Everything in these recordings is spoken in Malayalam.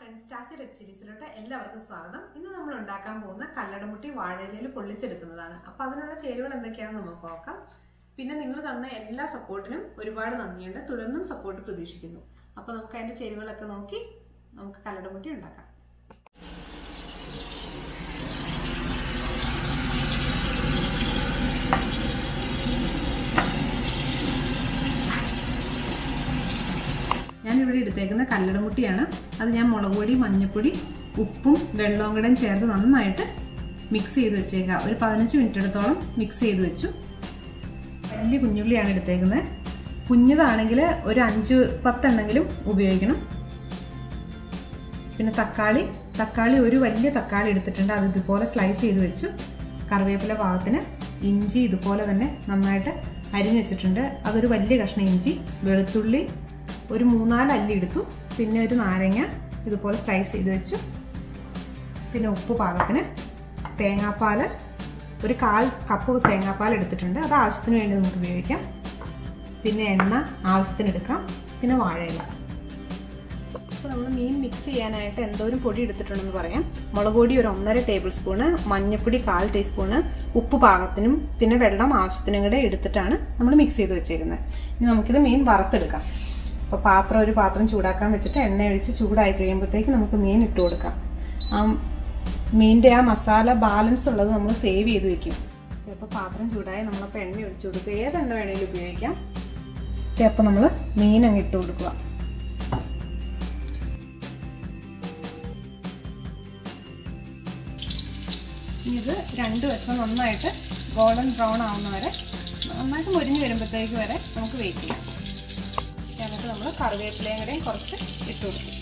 ഫ്രണ്ട്സ് ടാസി റെഡ് ചില്ലീസിലോട്ട് എല്ലാവർക്കും സ്വാഗതം ഇന്ന് നമ്മൾ ഉണ്ടാക്കാൻ പോകുന്ന കല്ലടമുട്ടി വാഴയിലയിൽ പൊള്ളിച്ചെടുക്കുന്നതാണ് അപ്പൊ അതിനുള്ള ചേരുവകൾ എന്തൊക്കെയാണെന്ന് നമുക്ക് നോക്കാം പിന്നെ നിങ്ങൾ തന്ന എല്ലാ സപ്പോർട്ടിനും ഒരുപാട് നന്ദിയുണ്ട് തുടർന്നും സപ്പോർട്ട് പ്രതീക്ഷിക്കുന്നു അപ്പൊ നമുക്ക് അതിന്റെ ചേരുവകളൊക്കെ നോക്കി നമുക്ക് കല്ലടമുട്ടി ഉണ്ടാക്കാം ഞാനിവിടെ എടുത്തേക്കുന്ന കല്ലടമുട്ടിയാണ് അത് ഞാൻ മുളക് പൊടി മഞ്ഞൾപ്പൊടി ഉപ്പും വെള്ളവും കൂടെ ചേർത്ത് നന്നായിട്ട് മിക്സ് ചെയ്ത് വെച്ചേക്കാം ഒരു പതിനഞ്ച് മിനിറ്റ് എടുത്തോളം മിക്സ് ചെയ്ത് വെച്ചു വലിയ കുഞ്ഞുള്ളിയാണ് എടുത്തേക്കുന്നത് കുഞ്ഞതാണെങ്കിൽ ഒരു അഞ്ച് പത്തെണ്ണെങ്കിലും ഉപയോഗിക്കണം പിന്നെ തക്കാളി തക്കാളി ഒരു വലിയ തക്കാളി എടുത്തിട്ടുണ്ട് അത് ഇതുപോലെ സ്ലൈസ് ചെയ്ത് വെച്ചു കറിവേപ്പില പാകത്തിന് ഇഞ്ചി ഇതുപോലെ തന്നെ നന്നായിട്ട് അരിഞ്ഞ് വെച്ചിട്ടുണ്ട് അതൊരു വലിയ കഷ്ണം ഇഞ്ചി വെളുത്തുള്ളി ഒരു മൂന്നാല് അല്ലി എടുത്തു പിന്നെ ഒരു നാരങ്ങ ഇതുപോലെ സ്ലൈസ് ചെയ്ത് വെച്ചു പിന്നെ ഉപ്പ് പാകത്തിന് തേങ്ങാപ്പാൽ ഒരു കാൽ കപ്പ് തേങ്ങാപ്പാൽ എടുത്തിട്ടുണ്ട് അത് ആവശ്യത്തിന് വേണ്ടി നമുക്ക് ഉപയോഗിക്കാം പിന്നെ എണ്ണ ആവശ്യത്തിന് എടുക്കാം പിന്നെ വാഴയില അപ്പോൾ നമ്മൾ മീൻ മിക്സ് ചെയ്യാനായിട്ട് എന്തോരം പൊടി എടുത്തിട്ടുണ്ടെന്ന് പറയാം മുളക് പൊടി ഒരു ഒന്നര ടേബിൾ സ്പൂണ് മഞ്ഞൾപ്പൊടി കാൽ ടീസ്പൂണ് ഉപ്പ് പാകത്തിനും പിന്നെ വെള്ളം ആവശ്യത്തിനും കൂടെ എടുത്തിട്ടാണ് നമ്മൾ മിക്സ് ചെയ്ത് വെച്ചേക്കുന്നത് ഇനി നമുക്കിത് മീൻ വറുത്തെടുക്കാം അപ്പോൾ പാത്രം ഒരു പാത്രം ചൂടാക്കാൻ വെച്ചിട്ട് എണ്ണ ഒഴിച്ച് ചൂടായി കഴിയുമ്പോഴത്തേക്ക് നമുക്ക് മീൻ ഇട്ട് കൊടുക്കാം ആ മീനിൻ്റെ ആ മസാല ബാലൻസ് ഉള്ളത് നമ്മൾ സേവ് ചെയ്ത് വെക്കും ചിലപ്പോൾ പാത്രം ചൂടായി നമ്മളപ്പോൾ എണ്ണ ഒഴിച്ചു കൊടുക്കുക ഏതെണ്ണ വേണമെങ്കിലും ഉപയോഗിക്കാം അപ്പോൾ നമ്മൾ മീൻ അങ്ങ് ഇട്ട് കൊടുക്കുക ഇത് രണ്ട് വശം നന്നായിട്ട് ഗോൾഡൻ ബ്രൗൺ ആവുന്ന വരെ നന്നായിട്ട് മുരിഞ്ഞ് വരുമ്പോഴത്തേക്ക് വരെ നമുക്ക് വെയിറ്റ് ചെയ്യാം എന്നിട്ട് നമ്മൾ കറിവേപ്പിലയും കൂടെയും കുറച്ച് ഇട്ട് കൊടുക്കും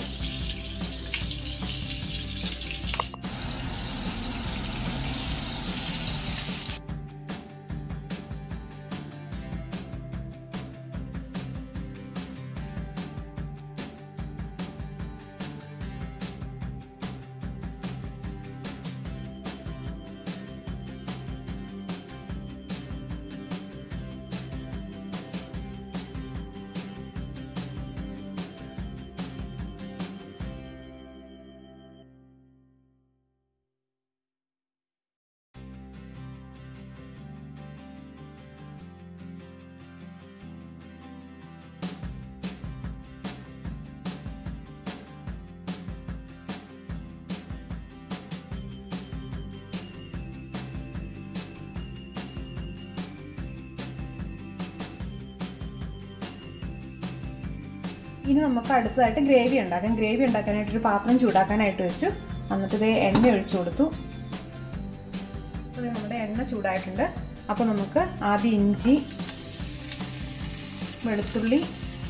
ഇനി നമുക്ക് അടുത്തതായിട്ട് ഗ്രേവി ഉണ്ടാക്കാം ഗ്രേവി ഉണ്ടാക്കാനായിട്ട് ഒരു പാത്രം ചൂടാക്കാനായിട്ട് വെച്ചു എന്നിട്ട് ഇത് എണ്ണ ഒഴിച്ചു കൊടുത്തു നമ്മുടെ എണ്ണ ചൂടായിട്ടുണ്ട് അപ്പോൾ നമുക്ക് ആദ്യം ഇഞ്ചി വെളുത്തുള്ളി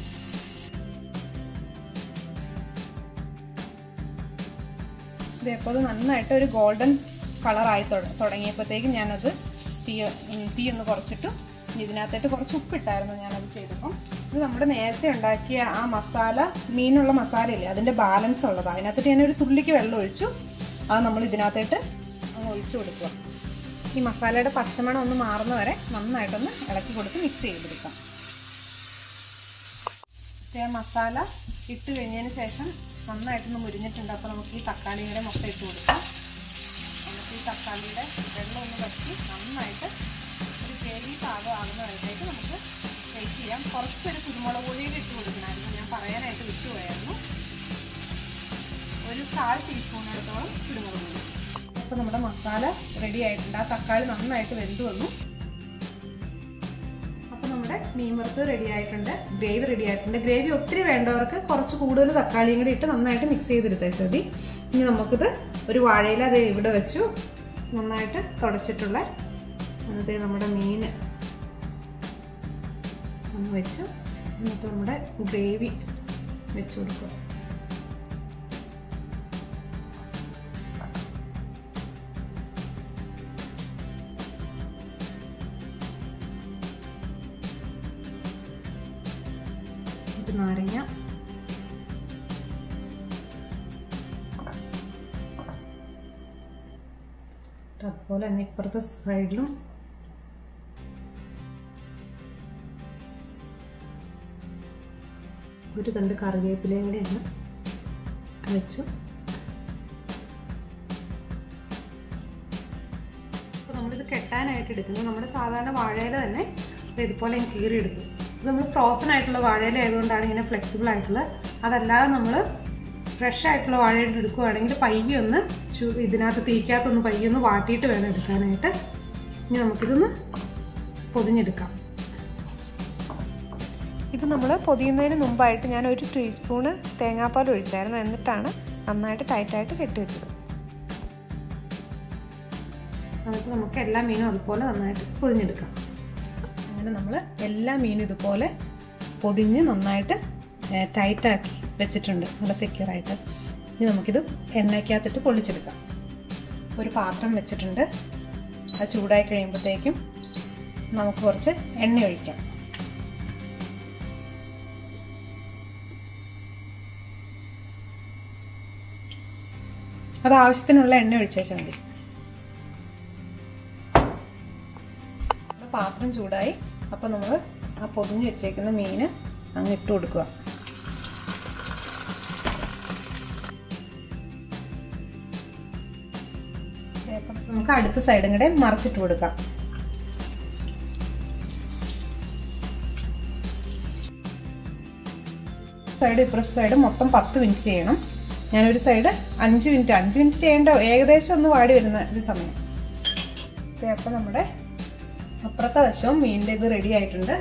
ഇതേപ്പോൾ നന്നായിട്ട് ഒരു ഗോൾഡൻ കളറായി തുടങ്ങിയപ്പോഴത്തേക്കും ഞാനത് തീ തീ ഒന്ന് കുറച്ചിട്ടു ഇതിനകത്തായിട്ട് കുറച്ച് ഉപ്പിട്ടായിരുന്നു ഞാനത് ചെയ്തപ്പം ഇത് നമ്മുടെ നേരത്തെ ഉണ്ടാക്കിയ ആ മസാല മീനുള്ള മസാല ഇല്ലേ അതിൻ്റെ ബാലൻസ് ഉള്ളത് അതിനകത്തിട്ട് ഞാനൊരു തുള്ളിക്ക് വെള്ളം ഒഴിച്ചു അത് നമ്മൾ ഇതിനകത്തായിട്ട് അങ്ങ് ഒഴിച്ചു കൊടുക്കുക ഈ മസാലയുടെ പച്ചമണം ഒന്ന് മാറുന്ന വരെ നന്നായിട്ടൊന്ന് ഇളക്കി കൊടുത്ത് മിക്സ് ചെയ്തെടുക്കാം മസാല ഇട്ട് കഴിഞ്ഞതിന് ശേഷം നന്നായിട്ടൊന്ന് മുരിഞ്ഞിട്ടുണ്ട് അപ്പോൾ നമുക്ക് ഈ തക്കാളിയുടെ മുട്ട ഇട്ട് കൊടുക്കാം നമുക്ക് ഈ തക്കാളിയുടെ വെള്ളം ഒന്ന് വറ്റി നന്നായിട്ട് ഒരു ഗ്രേവി പാകം ആകുന്നതായിട്ടേക്ക് നമുക്ക് വെയിറ്റ് ചെയ്യാം കുറച്ചൊരു കുരുമുളക് പൊടിയിൽ ഇട്ട് കൊടുക്കണമായിരുന്നു ഞാൻ പറയാനായിട്ട് വിട്ടുപോയായിരുന്നു ഒരു കാൽ ടീസ്പൂണിനടുത്തോളം കുരുമുളക് പൊടി അപ്പോൾ നമ്മുടെ മസാല റെഡി ആയിട്ടുണ്ട് ആ തക്കാളി നന്നായിട്ട് വെന്ത് വന്നു അപ്പോൾ നമ്മുടെ മീൻ വറുത്ത് റെഡി ആയിട്ടുണ്ട് ഗ്രേവി റെഡി ആയിട്ടുണ്ട് ഗ്രേവി ഒത്തിരി വേണ്ടവർക്ക് കുറച്ച് കൂടുതൽ തക്കാളിയും കൂടി ഇട്ട് നന്നായിട്ട് മിക്സ് ചെയ്തെടുത്തേച്ചാൽ മതി ഇനി നമുക്കിത് ഒരു വാഴയില അത് ഇവിടെ വെച്ചു നന്നായിട്ട് തുടച്ചിട്ടുള്ള എന്നിട്ട് നമ്മുടെ മീൻ ഒന്ന് വെച്ചു എന്നിട്ട് നമ്മുടെ ഗ്രേവി വെച്ചു കൊടുക്കുക ഇത് നാരങ്ങ അതുപോലെ തന്നെ ഇപ്പുറത്തെ സൈഡിലും ഒരു തണ്ട് കറിവേപ്പിലയും കൂടെ ഒന്ന് വെച്ചു അപ്പോൾ നമ്മളിത് കെട്ടാനായിട്ട് എടുക്കുന്നത് നമ്മുടെ സാധാരണ വാഴയില തന്നെ ഇതുപോലെ ഞാൻ കീറിയെടുത്തു ഇത് നമ്മൾ ഫ്രോസൺ ആയിട്ടുള്ള വാഴയില ആയതുകൊണ്ടാണ് ഇങ്ങനെ ഫ്ലെക്സിബിൾ ആയിട്ടുള്ളത് അതല്ലാതെ നമ്മൾ ഫ്രഷ് ആയിട്ടുള്ള വാഴയില എടുക്കുകയാണെങ്കിൽ പയ്യെ ഒന്ന് ചു ഇതിനകത്ത് തീക്കകത്തൊന്ന് പയ്യെ ഒന്ന് വാട്ടിയിട്ട് വേണം എടുക്കാനായിട്ട് ഇനി നമുക്കിതൊന്ന് പൊതിഞ്ഞെടുക്കാം ഇത് നമ്മൾ പൊതിയുന്നതിന് മുമ്പായിട്ട് ഞാൻ ഒരു ടീസ്പൂണ് തേങ്ങാപ്പാൽ ഒഴിച്ചായിരുന്നു എന്നിട്ടാണ് നന്നായിട്ട് ടൈറ്റായിട്ട് കെട്ടിവെച്ചത് എന്നിട്ട് നമുക്ക് എല്ലാ മീനും അതുപോലെ നന്നായിട്ട് പൊതിഞ്ഞെടുക്കാം അങ്ങനെ നമ്മൾ എല്ലാ മീനും ഇതുപോലെ പൊതിഞ്ഞ് നന്നായിട്ട് ടൈറ്റാക്കി വെച്ചിട്ടുണ്ട് നല്ല സെക്യൂർ ആയിട്ട് ഇനി നമുക്കിത് എണ്ണയ്ക്കകത്തിട്ട് പൊള്ളിച്ചെടുക്കാം ഒരു പാത്രം വെച്ചിട്ടുണ്ട് അത് ചൂടായി കഴിയുമ്പോഴത്തേക്കും നമുക്ക് കുറച്ച് എണ്ണ ഒഴിക്കാം അത് ആവശ്യത്തിനുള്ള എണ്ണ ഒഴിച്ചേച്ചാൽ മതി പാത്രം ചൂടായി അപ്പോൾ നമ്മൾ ആ പൊതിഞ്ഞ് വെച്ചേക്കുന്ന മീൻ അങ്ങ് ഇട്ട് കൊടുക്കുക നമുക്ക് അടുത്ത സൈഡും കൂടെ മറിച്ചിട്ട് കൊടുക്കാം സൈഡ് ഇപ്പുറത്തെ സൈഡ് മൊത്തം പത്ത് മിനിറ്റ് ചെയ്യണം ഞാനൊരു സൈഡ് അഞ്ച് മിനിറ്റ് അഞ്ച് മിനിറ്റ് ചെയ്യേണ്ട ഏകദേശം ഒന്ന് വാടി വരുന്ന ഒരു സമയം അപ്പം നമ്മുടെ അപ്പുറത്തെ വശവും മീനിൻ്റെ ഇത് റെഡി ആയിട്ടുണ്ട്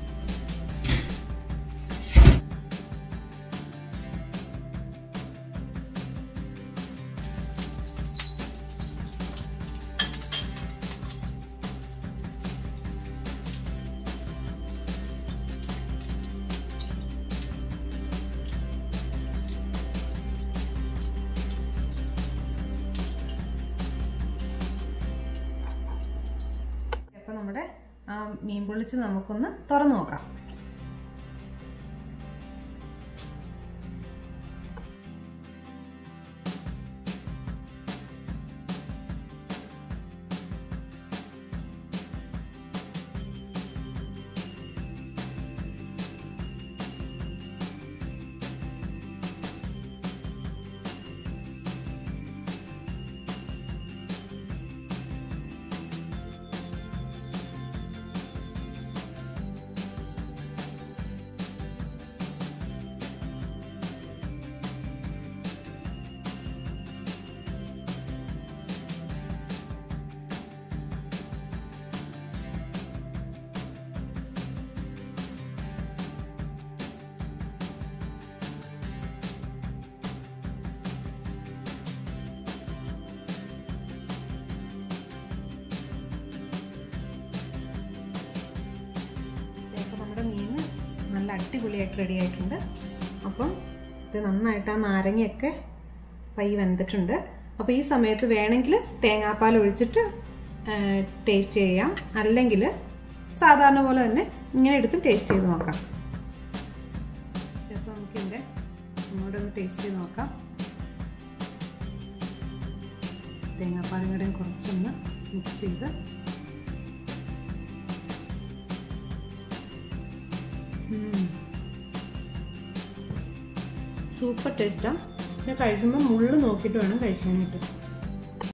അപ്പം നമ്മുടെ ആ മീൻ പൊള്ളിച്ച് നമുക്കൊന്ന് തുറന്നു നോക്കാം അപ്പോൾ നമ്മുടെ മീൻ നല്ല അടിപൊളിയായിട്ട് റെഡി ആയിട്ടുണ്ട് അപ്പം ഇത് നന്നായിട്ട് ആ നാരങ്ങയൊക്കെ പൈ വെന്തിട്ടുണ്ട് അപ്പോൾ ഈ സമയത്ത് വേണമെങ്കിൽ തേങ്ങാപ്പാൽ ഒഴിച്ചിട്ട് ടേസ്റ്റ് ചെയ്യാം അല്ലെങ്കിൽ സാധാരണ പോലെ തന്നെ ഇങ്ങനെ എടുത്ത് ടേസ്റ്റ് ചെയ്ത് നോക്കാം അപ്പോൾ നമുക്കിതിൻ്റെ ഒന്നുകൂടെ ഒന്ന് ടേസ്റ്റ് ചെയ്ത് നോക്കാം തേങ്ങാപ്പാലും കൂടെ കുറച്ചൊന്ന് മിക്സ് ചെയ്ത് സൂപ്പർ ടേസ്റ്റാണ് പിന്നെ കഴിക്കുമ്പോൾ മുള്ള് നോക്കിയിട്ട് വേണം കഴിക്കാനായിട്ട്